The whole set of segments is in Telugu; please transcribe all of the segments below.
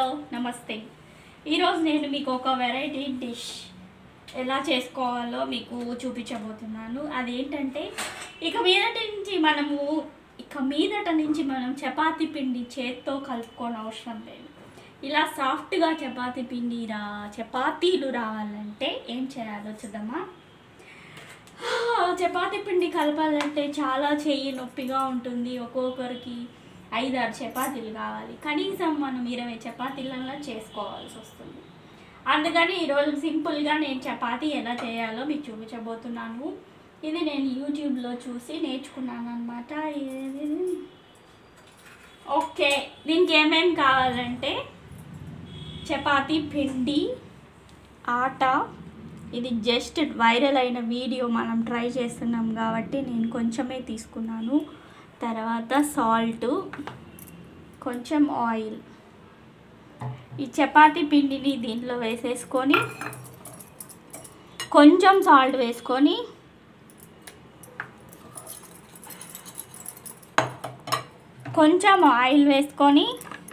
నమస్తే ఈరోజు నేను మీకు ఒక వెరైటీ డిష్ ఎలా చేసుకోవాలో మీకు చూపించబోతున్నాను అదేంటంటే ఇక మీదట నుంచి మనము ఇక మీదట నుంచి మనం చపాతీ పిండి చేత్తో కలుపుకోని అవసరం లేదు ఇలా సాఫ్ట్గా చపాతీ పిండి రా చపాతీలు రావాలంటే ఏం చేయాలో చూద్దామా చపాతీ పిండి కలపాలంటే చాలా చెయ్యి నొప్పిగా ఉంటుంది ఒక్కొక్కరికి ఐదారు చపాతీలు కావాలి కనీసం మనం ఇరవై చపాతీలలో చేసుకోవాల్సి వస్తుంది అందుకని ఈరోజు సింపుల్గా నేను చపాతీ ఎలా చేయాలో మీకు చూపించబోతున్నాను ఇది నేను యూట్యూబ్లో చూసి నేర్చుకున్నాను అనమాట ఓకే దీనికి ఏమేమి కావాలంటే చపాతీ పిండి ఆట ఇది జస్ట్ వైరల్ అయిన వీడియో మనం ట్రై చేస్తున్నాం కాబట్టి నేను కొంచెమే తీసుకున్నాను తర్వాత సాల్ట్ కొంచెం ఆయిల్ ఈ చపాతీ పిండిని దీంట్లో వేసేసుకొని కొంచెం సాల్ట్ వేసుకొని కొంచెం ఆయిల్ వేసుకొని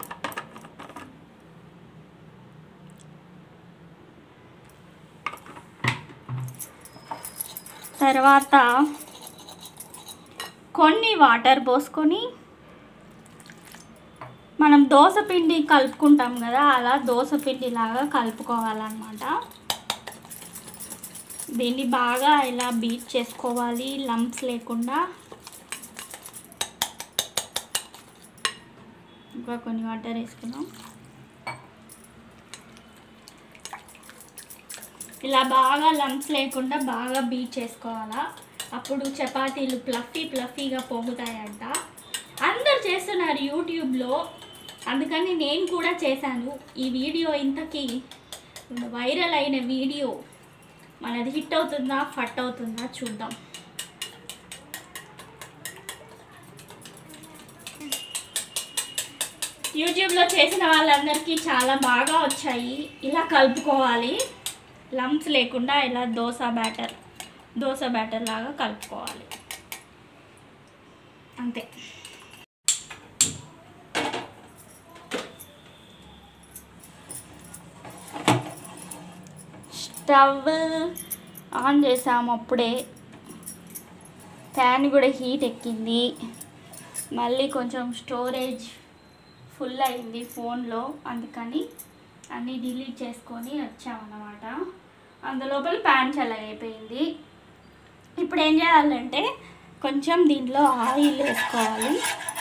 తర్వాత కొన్ని వాటర్ పోసుకొని మనం దోశ పిండి కలుపుకుంటాం కదా అలా దోశ పిండి లాగా కలుపుకోవాలన్నమాట దీన్ని బాగా ఇలా బీట్ చేసుకోవాలి లంప్స్ లేకుండా ఇంకా కొన్ని వాటర్ వేసుకున్నాం ఇలా బాగా లంప్స్ లేకుండా బాగా బీట్ చేసుకోవాలా అప్పుడు చపాతీలు ప్లఫీ ప్లఫీగా పొంగుతాయంట అందరు చేస్తున్నారు యూట్యూబ్లో అందుకని నేను కూడా చేశాను ఈ వీడియో ఇంతకీ వైరల్ అయిన వీడియో మనది హిట్ అవుతుందా ఫట్ అవుతుందా చూద్దాం యూట్యూబ్లో చేసిన వాళ్ళందరికీ చాలా బాగా వచ్చాయి ఇలా కలుపుకోవాలి లంప్స్ లేకుండా ఇలా దోశ బ్యాటర్ దోశ బ్యాటర్ లాగా కలుపుకోవాలి అంతే స్టవ్ ఆన్ చేసాము అప్పుడే ఫ్యాన్ కూడా హీట్ ఎక్కింది మళ్ళీ కొంచెం స్టోరేజ్ ఫుల్ అయింది ఫోన్లో అందుకని అన్నీ డిలీట్ చేసుకొని వచ్చామన్నమాట అందులోపల ప్యాన్ చల్లగైపోయింది ఇప్పుడు ఏం చేయాలంటే కొంచెం దీంట్లో ఆయిల్ వేసుకోవాలి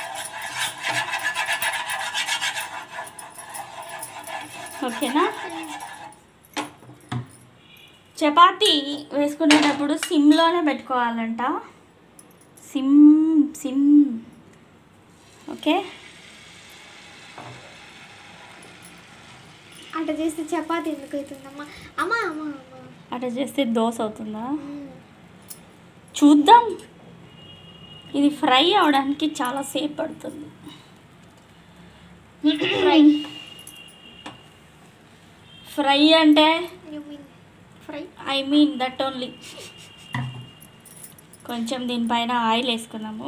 ఓకేనా చపాతీ వేసుకునేటప్పుడు సిమ్లోనే పెట్టుకోవాలంట సిమ్ సిమ్ ఓకే అట్లా చేస్తే చపాతి ఎందుకు అవుతుందమ్మా అమ్మా అమ్మా అమ్మా అట్లా చేస్తే దోశ అవుతుందా మ్మ్. చూద్దాం ఇది ఫ్రై అవడానికి చాలా సేపు పడుతుంది ఫ్రై ఫ్రై అంటే you mean fry I mean that only కొంచెం దీనిపైన ఆయిల్ వేసుకుందాము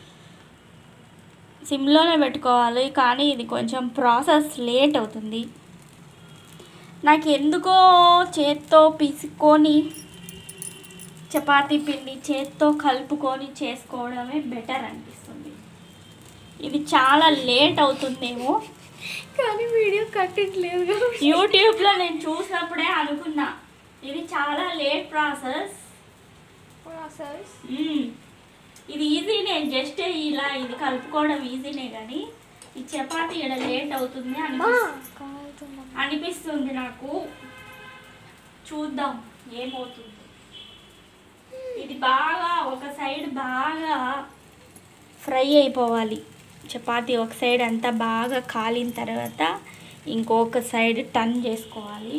సిమ్లోనే పెట్టుకోవాలి కానీ ఇది కొంచెం ప్రాసెస్ లేట్ అవుతుంది నాకు ఎందుకో చేత్తో పిసుక్కొని చపాతీ పిండి చేత్తో కలుపుకొని చేసుకోవడమే బెటర్ అనిపిస్తుంది ఇది చాలా లేట్ అవుతుందేమో కానీ వీడియో కట్టట్లేదు యూట్యూబ్లో నేను చూసినప్పుడే అనుకున్నా ఇది చాలా లేట్ ప్రాసెస్ ప్రాసెస్ మ్మ్. ఇది ఈజీనే జస్ట్ ఇలా ఇది కలుపుకోవడం ఈజీనే కానీ ఈ చపాతీ ఇక్కడ లేట్ అవుతుంది అనిపిస్తుంది కాలుతుందమ్మా అనిపిస్తుంది నాకు చూద్దాం ఏమవుతుంది ఇది బాగా ఒక సైడ్ బాగా ఫ్రై అయిపోవాలి చపాతీ ఒక సైడ్ అంతా బాగా కాలిన తర్వాత ఇంకొక సైడ్ టర్న్ చేసుకోవాలి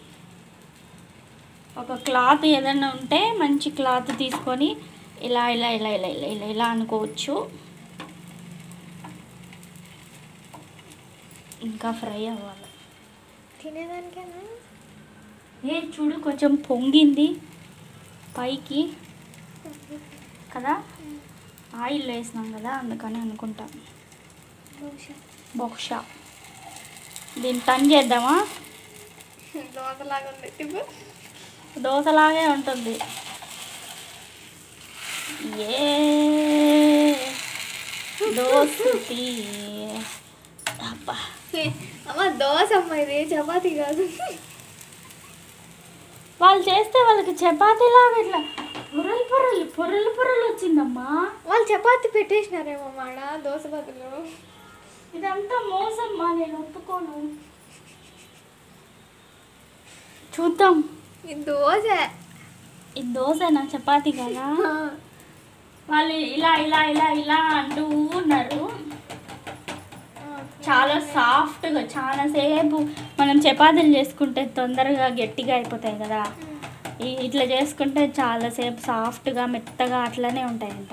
ఒక క్లాత్ ఏదైనా ఉంటే మంచి క్లాత్ తీసుకొని ఇలా ఇలా ఇలా ఇలా ఇలా ఇలా ఇలా అనుకోవచ్చు ఇంకా ఫ్రై అవ్వాలి తినేదానికేనా ఏ చూడు కొంచెం పొంగింది పైకి కదా ఆయిల్ వేసినాం కదా అందుకని అనుకుంటాం దోశ బహుశా దీన్ని టన్ చేద్దామా దోతలాగా ఉంది టిప్పు దోశలాగే ఉంటుంది ఏ దోశ అబ్బా అమ్మ దోశ అమ్మ ఇది చపాతి కాదు వాళ్ళు చేస్తే వాళ్ళకి చపాతీలాగా ఇట్లా పొరలు పొరలు పొరలు పొరలు వచ్చిందమ్మా వాళ్ళు చపాతి పెట్టేసినారేమో మాడ దోశ బదులు ఇదంతా మోసం మా నేను ఒప్పుకోను చూద్దాం ఇది దోశ ఇది దోశనా చపాతీ కదా వాళ్ళు ఇలా ఇలా ఇలా ఇలా అంటూ ఉన్నారు చాలా సాఫ్ట్గా చాలా సేపు మనం చపాతీలు చేసుకుంటే తొందరగా గట్టిగా అయిపోతాయి కదా ఈ- ఇట్లా చేసుకుంటే చాలాసేపు సాఫ్ట్గా మెత్తగా అట్లనే ఉంటాయంట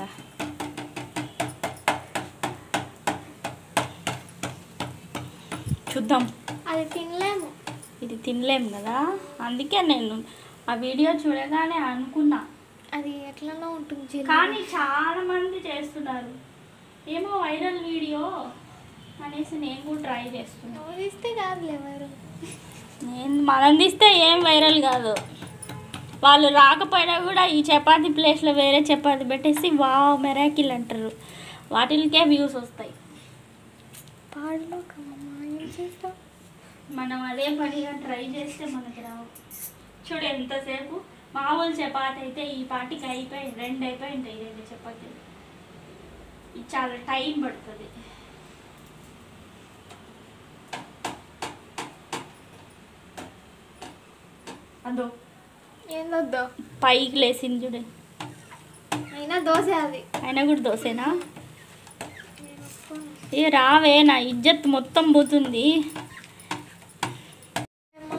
చూద్దాం అది తినలేము ఇది తినలేం కదా అందుకే నేను ఆ వీడియో చూడగానే అనుకున్నా అది ఎట్లనో ఉంటుంది చిన్న. కానీ చాలా మంది చేస్తున్నారు ఏమో వైరల్ వీడియో అనేసి నేను కూడా ట్రై చేస్తున్నా నువ్వు తీస్తే కాదులే ఎవరు నేను మనం తీస్తే ఏం వైరల్ కాదు వాళ్ళు రాకపోయినా కూడా ఈ చపాతీ ప్లేస్లో వేరే చపాతీ పెట్టేసి వావ్ మెరాకిల్ అంటారు వాటికే వ్యూస్ వస్తాయి పాడులో కమ్మమ్మ ఏం చేస్తావు మనం అదే పనిగా ట్రై చేస్తే మనకి రావు చూడు ఎంతసేపు మామూలు చపాతి అయితే ఈ పాటికి అయిపోయి రెండు అయిపోయి ఉంటాయి రెండు చపాతీలు ఇది చాలా టైం పడుతుంది అదో ఏందొద్దు పైకి లేసింది చూడు అయినా దోశ అది అయినా కూడా దోసేనా నేను ఒప్పుకోను. ఏ రావే నా ఇజ్జత్ మొత్తం పోతుంది అమ్మ.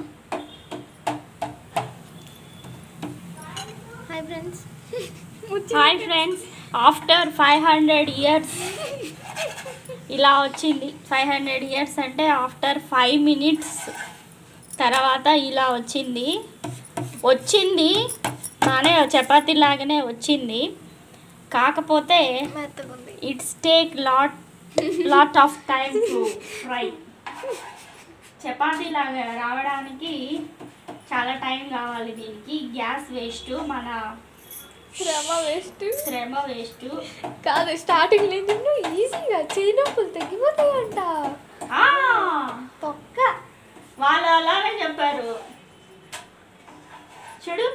Hi friends hi friends after five hundred years ఇలా వచ్చింది ఫైవ్ హండ్రెడ్ ఇయర్స్ అంటే ఆఫ్టర్ ఫైవ్ మినిట్స్ తర్వాత ఇలా వచ్చింది వచ్చింది బాగానే చపాతీ లాగానే వచ్చింది కాకపోతే మెత్తగుంది it's take lot lot of time to fry chapati లాగా రావడానికి చాలా టైం కావాలి దీనికి గ్యాస్ వేస్ట్ మన శ్రమ వేస్ట్ శ్రమ వేస్ట్ కాదు స్టార్టింగ్ నుంచి నువ్వు ఈజీగా చేయి నొప్పులు తగ్గిపోతాయంట తొక్క వాళ్ళు అలానే చెప్పారు చూడు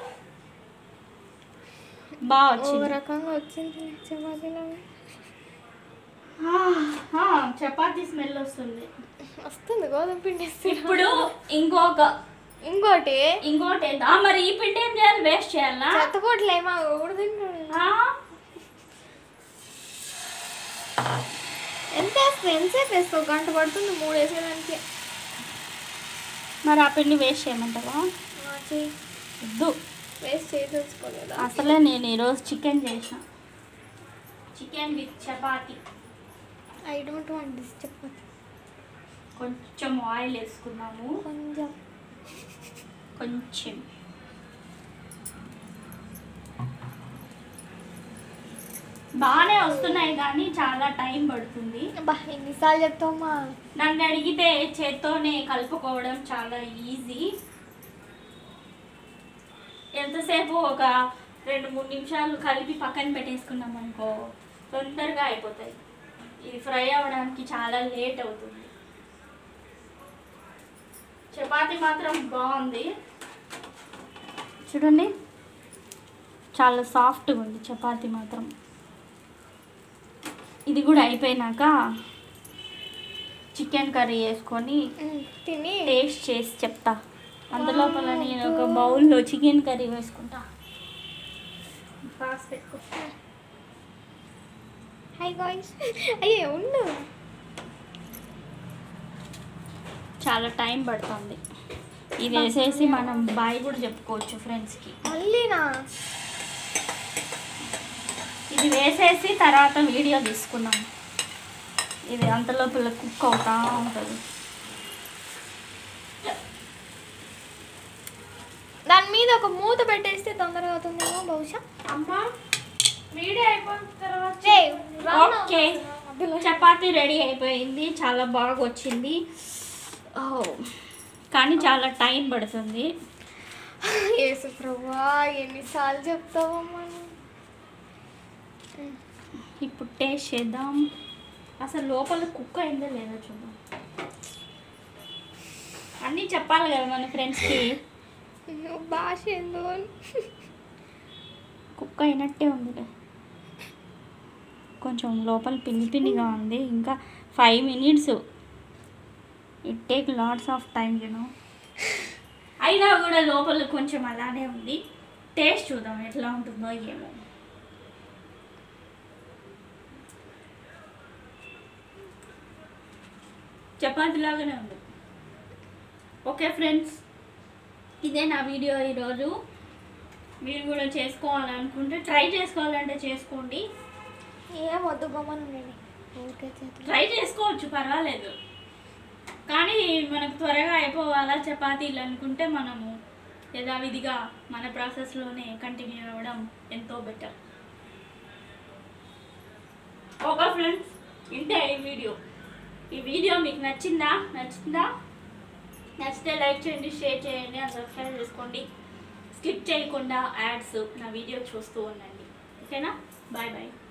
బాగా ఓ వచ్చింది రకంగా వచ్చింది చపాతీలాగా ఆ, ఆ, చపాతీ స్మెల్ వస్తుంది వస్తుంది గోధుమ పిండి వేస్తే. ఇప్పుడు ఇంకొక ఇంకోటి ఇంకోటి ఏంటి? ఆ, మరి ఈ పిండి ఏం చేయాలి వేస్ట్ చేయాలా చెత్తకోట్లు ఏమో కూడా తింటాడు ఆ? ఎంత వేస్తావు ఎంతసేపు వేస్తావు గంట పడుతుంది మూడు వేసేదానికి మరి ఆ పిండి వేస్ట్ చేయమంటావా ఆ, చెయ్యి వద్దు వేస్ట్ చేసి తెచ్చుకోలేదా అసలే నేను ఈరోజు చికెన్ చేసిన chicken with chapati I don't want this chapati కొంచెం ఆయిల్ వేసుకున్నాము కొంచెం కొంచెం బాగానే వస్తున్నాయి కానీ చాలా టైం పడుతుంది బా ఎన్నిసార్లు చెప్తావమ్మా నన్ను అడిగితే చేత్తోనే కలుపుకోవడం చాలా ఈజీ ఎంతసేపు ఒక రెండు మూడు నిమిషాలు కలిపి పక్కన పెట్టేసుకున్నాం అనుకో తొందరగా అయిపోతాయి ఇది ఫ్రై అవ్వడానికి చాలా లేట్ అవుతుంది చపాతి మాత్రం బాగుంది చూడండి చాలా సాఫ్ట్గా ఉంది చపాతి మాత్రం ఇది కూడా అయిపోయినాక చికెన్ కర్రీ వేసుకొని ఉమ్, తిని టేస్ట్ చేసి చెప్తా అందులోపల నేను ఒక బౌల్లో చికెన్ కర్రీ వేసుకుంటా ఫాస్ట్ పెట్టుకో హై గాయ్స్ అయ్యే ఉండు చాలా టైం పడుతుంది ఇది వేసేసి మనం బాయ్ కూడా చెప్పుకోవచ్చు ఫ్రెండ్స్కి మళ్ళీనా ఇది వేసేసి తర్వాత వీడియో తీసుకున్నాం ఇది అంతలోపల కుక్ అవుతా ఉంటుంది దాని మీద ఒక మూత పెట్టేస్తే తొందరగా అవుతుందేమో బహుశా అమ్మా వీడియో అయిపోయిన తర్వాత ఏయ్, రన్ ఓకే మధ్యలో. చపాతీ రెడీ అయిపోయింది చాలా బాగా వచ్చింది ఆ, వావ్ కానీ చాలా టైం పడుతుంది యేసు ప్రభా ఎన్నిసార్లు చెప్తావమ్మా నువ్వు? ఇప్పుడు టేస్ట్ చేద్దాం అసలు లోపల కుక్క అయిందో లేదో చూద్దాం అన్నీ చెప్పాలి కదా మన ఫ్రెండ్స్కి నువ్వు భాష ఏందో కుక్క అయినట్టే ఉంది కొంచెం లోపల పిండి పిండిగా ఉంది ఇంకా five minutes it take lots of time you know అయినా కూడా లోపల కొంచెం అలానే ఉంది టేస్ట్ చూద్దాం ఎట్లా ఉంటుందో ఏమో చపాతీ లాగానే ఉంది ఓకే ఫ్రెండ్స్ ఇదే నా వీడియో ఈరోజు మీరు కూడా చేసుకోవాలనుకుంటే ట్రై చేసుకోవాలంటే చేసుకోండి ఏం వద్దు గమ్మను ఉండండి ఊరికే చేతులు ట్రై చేసుకోవచ్చు పర్వాలేదు కానీ మనకు త్వరగా అయిపోవాలా చపాతీలు అనుకుంటే మనము యథావిధిగా మన ప్రాసెస్లోనే కంటిన్యూ అవ్వడం ఎంతో బెటర్ ఓకే ఫ్రెండ్స్ ఇంతే ఈ వీడియో ఈ వీడియో మీకు నచ్చిందా నచ్చిందా నచ్చితే లైక్ చేయండి షేర్ చేయండి అండ్ సబ్స్క్రైబ్ చేసుకోండి స్కిప్ చేయకుండా యాడ్స్ నా వీడియో చూస్తూ ఉండండి ఓకేనా బాయ్ బాయ్